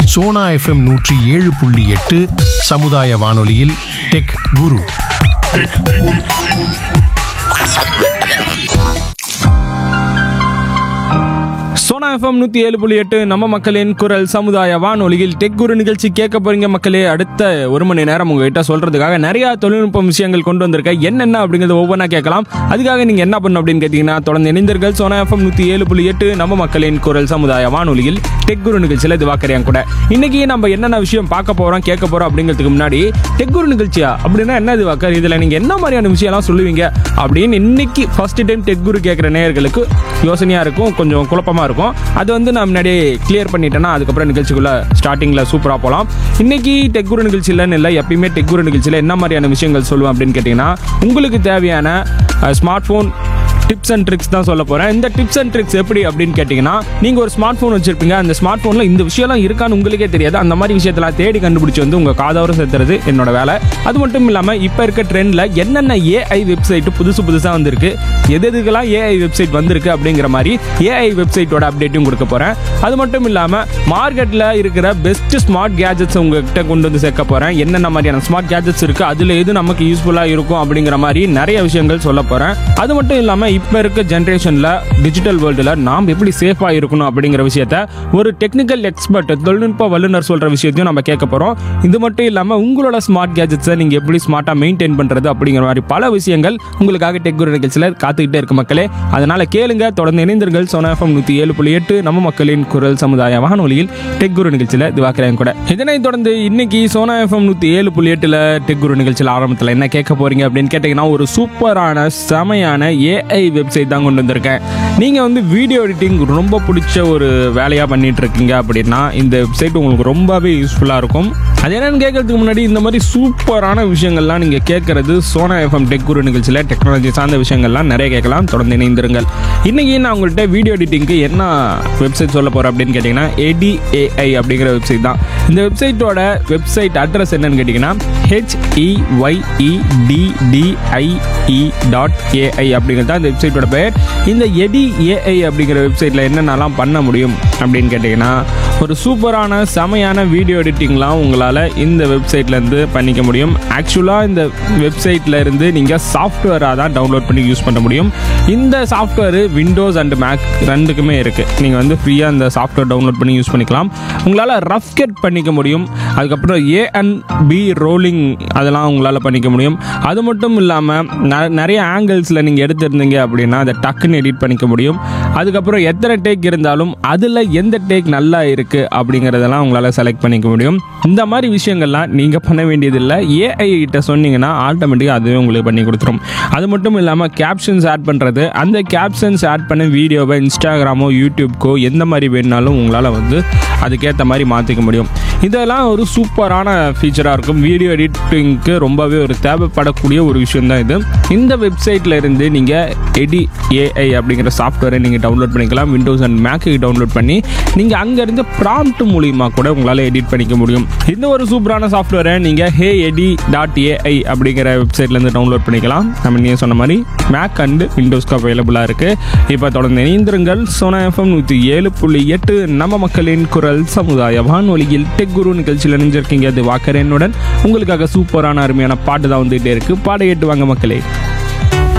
Sona FM நூற்றி ஏழு புள்ளி எட்டு சமுதாய வானொலியில் டெக் குரு சோனா எஃப்எம் நூற்றி ஏழு புள்ளி எட்டு நம்ம மக்களின் குரல் சமுதாய வானொலியில் டெக் குரு நிகழ்ச்சி கேட்க போறீங்க மக்களே அடுத்த ஒரு மணி நேரம் உங்ககிட்ட சொல்றதுக்காக நிறைய தொழில்நுட்ப விஷயங்கள் கொண்டு வந்திருக்கேன் என்னென்ன அப்படிங்கிறத ஒவ்வொன்றா கேட்கலாம் அதுக்காக நீங்க என்ன பண்ணணும் அப்படின்னு கேட்டீங்கன்னா தொடர்ந்து இணைந்தர்கள் சோனா எஃப்எம் நூற்றி ஏழு புள்ளி எட்டு நம்ம மக்களின் குரல் சமுதாய வானொலியில் டெக் குரு நிகழ்ச்சியில் இது வாக்கறியாங்க கூட இன்னைக்கு நம்ம என்னென்ன விஷயம் பார்க்க போறோம் கேட்க போறோம் அப்படிங்கிறதுக்கு முன்னாடி டெக் குரு நிகழ்ச்சியா அப்படின்னா என்ன இது வாக்கர் இதுல நீங்க என்ன மாதிரியான விஷயம்லாம் சொல்லுவீங்க அப்படின்னு இன்னைக்கு ஃபர்ஸ்ட் டைம் டெக் குரு கேட்குற நேயர்களுக்கு யோசனையா இருக்கும் கொஞ்சம் குழப்பமா இருக்கும் அது வந்து நான் முன்னாடியே கிளியர் பண்ணிட்டேன்னா அதுக்கப்புறம் நிகழ்ச்சிக்குள்ள ஸ்டார்டிங்ல சூப்பரா போகலாம் இன்னைக்கு டெக் குரு நிகழ்ச்சியிலன்னு இல்லை எப்பயுமே டெக் குரு நிகழ்ச்சியில் என்ன மாதிரியான விஷயங்கள் சொல்லுவேன் அப்படின்னு கேட்டிங்கன்னா உங்களுக்கு தேவையான smart phone tips and tricks தான் சொல்ல போகிறேன் இந்த டிப்ஸ் அண்ட் ட்ரிக்ஸ் எப்படி அப்படின்னு கேட்டிங்கன்னா நீங்கள் ஒரு ஸ்மார்ட் ஃபோன் வச்சிருப்பீங்க அந்த ஸ்மார்ட் ஃபோனில் இந்த விஷயம்லாம் இருக்கான்னு உங்களுக்கே தெரியாது அந்த மாதிரி விஷயத்தெல்லாம் தேடி கண்டுபிடிச்சி வந்து உங்கள் காதோரம் சேர்த்துறது என்னோட வேலை அது மட்டும் இல்லாமல் இப்போ இருக்க ட்ரெண்டில் என்னென்ன ஏஐ வெப்சைட் புதுசு புதுசாக வந்திருக்கு எது எதுக்கெல்லாம் ஏஐ வெப்சைட் வந்திருக்கு அப்படிங்கிற மாதிரி ஏஐ வெப்சைட்டோட அப்டேட்டும் கொடுக்க போகிறேன் அது மட்டும் இல்லாமல் மார்க்கெட்டில் இருக்கிற பெஸ்ட் ஸ்மார்ட் கேஜெட்ஸ் உங்ககிட்ட கொண்டு வந்து சேர்க்க போகிறேன் என்னென்ன மாதிரியான ஸ்மார்ட் கேஜெட்ஸ் இருக்குது அதில் எது நமக்கு யூஸ்ஃபுல்லாக இருக்கும் அப்படிங்கிற மாதிரி நிறைய விஷயங்கள் சொல்ல போகிறேன் அது மட்டும் இல்லாமல் இப்போ இருக்க ஜென்ரேஷனில் டிஜிட்டல் வேர்ல்டில் நாம் எப்படி சேஃபாக இருக்கணும் அப்படிங்கிற விஷயத்த ஒரு டெக்னிக்கல் எக்ஸ்பர்ட் தொழில்நுட்ப வல்லுநர் சொல்கிற விஷயத்தையும் நம்ம கேட்க போகிறோம் இது மட்டும் இல்லாமல் உங்களோட ஸ்மார்ட் கேஜெட்ஸை நீங்கள் எப்படி ஸ்மார்ட்டாக மெயின்டைன் பண்ணுறது அப்படிங்கிற மாதிரி பல விஷயங்கள் உங்களுக்காக டெக் குரு நிகழ்ச்சியில் காத்துக்கிட்டே இருக்கு மக்களே அதனால் கேளுங்க தொடர்ந்து இணைந்தீர்கள் சோனா எஃப்எம் நூற்றி ஏழு புள்ளி எட்டு நம்ம மக்களின் குரல் சமுதாய வானொலியில் டெக் குரு நிகழ்ச்சியில் திவாக்கிறேன் கூட இதனைத் தொடர்ந்து இன்னைக்கு சோனா எஃப்எம் நூற்றி ஏழு புள்ளி எட்டில் டெக் குரு நிகழ்ச்சியில் ஆரம்பத்தில் என்ன கேட்க போறீங்க அப்படின்னு கேட்டிங்கன்னா ஒரு சூப்பரான செமையான ஏஐ வெப்சைட் தான் கொண்டு வந்திருக்கேன் நீங்கள் வந்து வீடியோ எடிட்டிங் ரொம்ப பிடிச்ச ஒரு வேலையாக பண்ணிட்டு இருக்கீங்க அப்படின்னா இந்த வெப்சைட் உங்களுக்கு ரொம்பவே யூஸ்ஃபுல்லாக இருக்கும் அது என்னன்னு கேட்கறதுக்கு முன்னாடி இந்த மாதிரி சூப்பரான விஷயங்கள்லாம் நீங்கள் கேட்கறது சோனா எஃப்எம் டெக் குரு நிகழ்ச்சியில் டெக்னாலஜி சார்ந்த விஷயங்கள்லாம் நிறைய கேட்கலாம் தொடர்ந்து இணைந்திருங்கள் இன்னைக்கு நான் உங்கள்கிட்ட வீடியோ எடிட்டிங்க்கு என்ன வெப்சைட் சொல்ல போகிறேன் அப்படின்னு கேட்டிங்கன்னா எடி ஏஐ அப்படிங்கிற வெப்சைட் தான் இந்த வெப்சைட்டோட வெப்சைட் அட்ரஸ் என்னன்னு கேட்டிங்கன்னா ஹெச்இஒய்இடிடிஐஇ டாட் ஏஐ அப்படிங்கிறது தான் இந்த வெப்சைட்டோட பேர் இந்த எடி ஏஐ அப்படிங்கிற வெப்சைட்டில் என்னென்னலாம் பண்ண முடியும் அப்படின்னு கேட்டிங்கன்னா ஒரு சூப்பரான செமையான வீடியோ எடிட்டிங்லாம் உங்களால் இந்த வெப்சைட்லேருந்து பண்ணிக்க முடியும் ஆக்சுவலாக இந்த வெப்சைட்டில் இருந்து நீங்கள் சாஃப்ட்வேராக தான் டவுன்லோட் பண்ணி யூஸ் பண்ண முடியும் இந்த சாஃப்ட்வேர் விண்டோஸ் அண்ட் மேக் ரெண்டுக்குமே இருக்குது நீங்கள் வந்து ஃப்ரீயாக இந்த சாஃப்ட்வேர் டவுன்லோட் பண்ணி யூஸ் பண்ணிக்கலாம் உங்களால் ரஃப் கட் பண்ணிக்க முடியும் அதுக்கப்புறம் ஏ அண்ட் பி ரோலிங் அதெல்லாம் உங்களால் பண்ணிக்க முடியும் அது மட்டும் இல்லாமல் நிறைய ஆங்கிள்ஸில் நீங்கள் எடுத்திருந்தீங்க அப்படின்னா அதை டக்குன்னு எடிட் பண்ணிக்க முடியும் அதுக்கப்புறம் எத்தனை டேக் இருந்தாலும் அதில் எந்த டேக் நல்லா இருக்குது அப்படிங்கிறதெல்லாம் உங்களால் செலக்ட் பண்ணிக்க முடியும் இந்த மாதிரி விஷயங்கள்லாம் நீங்கள் பண்ண வேண்டியதில்லை ஏஐ கிட்ட சொன்னீங்கன்னா ஆட்டோமேட்டிக்காக அதுவே உங்களுக்கு பண்ணி கொடுத்துரும் அது மட்டும் இல்லாமல் கேப்ஷன்ஸ் ஆட் பண்ணுறது அந்த கேப்ஷன்ஸ் ஆட் பண்ண வீடியோவை இன்ஸ்டாகிராமோ யூடியூப்க்கோ எந்த மாதிரி வேணுனாலும் உங்களால் வந்து அதுக்கேற்ற மாதிரி மாற்றிக்க முடியும் இதெல்லாம் ஒரு சூப்பரான ஃபீச்சராக இருக்கும் வீடியோ எடிட்டிங்க்கு ரொம்பவே ஒரு தேவைப்படக்கூடிய ஒரு விஷயம் தான் இது இந்த வெப்சைட்டில் இருந்து நீங்கள் எடி ஏஐ அப்படிங்கிற சாஃப்ட்வேரை நீங்கள் டவுன்லோட் பண்ணிக்கலாம் விண்டோஸ் அண்ட் மேக்கு டவுன்லோட் பண்ணி நீங்கள் அங்கேருந்து ப்ராம்ப்ட் மூலிமா கூட உங்களால் எடிட் பண்ணிக்க முடியும் இந்த ஒரு சூப்பரான சாஃப்ட்வேரை நீங்கள் ஹே எடி டாட் ஏஐ அப்படிங்கிற வெப்சைட்லேருந்து டவுன்லோட் பண்ணிக்கலாம் நம்ம நீங்கள் சொன்ன மாதிரி மேக் அண்ட் விண்டோஸ்க்கு அவைலபிளாக இருக்குது இப்போ தொடர்ந்து இணைந்திருங்கள் சோனா எஃப்எம் நூற்றி ஏழு புள்ளி எட்டு நம்ம மக்களின் குரல் சமுதாய வானொலியில் டெக் குரு நிகழ்ச்சியில் இணைஞ்சிருக்கீங்க அது வாக்கரேனுடன் உங்களுக்காக சூப்பரான அருமையான பாட்டு தான் வந்துகிட்டே இருக்குது பாட கேட்டு வாங்க மக்களே